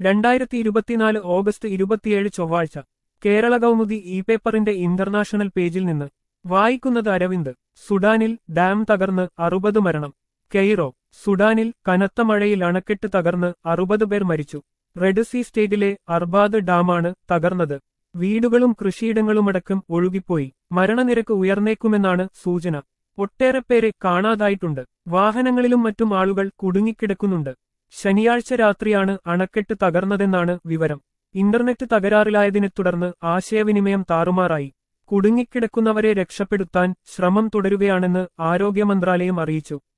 രണ്ടായിരത്തി ഇരുപത്തിനാല് ഓഗസ്റ്റ് ഇരുപത്തിയേഴ് ചൊവ്വാഴ്ച കേരള കൗമുദി ഇ പേപ്പറിന്റെ ഇന്റർനാഷണൽ പേജിൽ നിന്ന് വായിക്കുന്നത് അരവിന്ദ് സുഡാനിൽ ഡാം തകർന്ന് അറുപത് മരണം കെയ്റോ സുഡാനിൽ കനത്ത മഴയിൽ അണക്കെട്ട് തകർന്ന് അറുപത് പേർ മരിച്ചു റെഡ് സീ സ്റ്റേറ്റിലെ അർബാദ് ഡാമാണ് തകർന്നത് വീടുകളും കൃഷിയിടങ്ങളുമടക്കം ഒഴുകിപ്പോയി മരണനിരക്ക് ഉയർന്നേക്കുമെന്നാണ് സൂചന ഒട്ടേറെ പേരെ കാണാതായിട്ടുണ്ട് വാഹനങ്ങളിലും മറ്റും ആളുകൾ കുടുങ്ങിക്കിടക്കുന്നുണ്ട് ശനിയാഴ്ച രാത്രിയാണ് അണക്കെട്ട് തകർന്നതെന്നാണ് വിവരം ഇന്റർനെറ്റ് തകരാറിലായതിനെ തുടർന്ന് ആശയവിനിമയം താറുമാറായി കുടുങ്ങിക്കിടക്കുന്നവരെ രക്ഷപ്പെടുത്താൻ ശ്രമം തുടരുകയാണെന്ന് ആരോഗ്യ മന്ത്രാലയം അറിയിച്ചു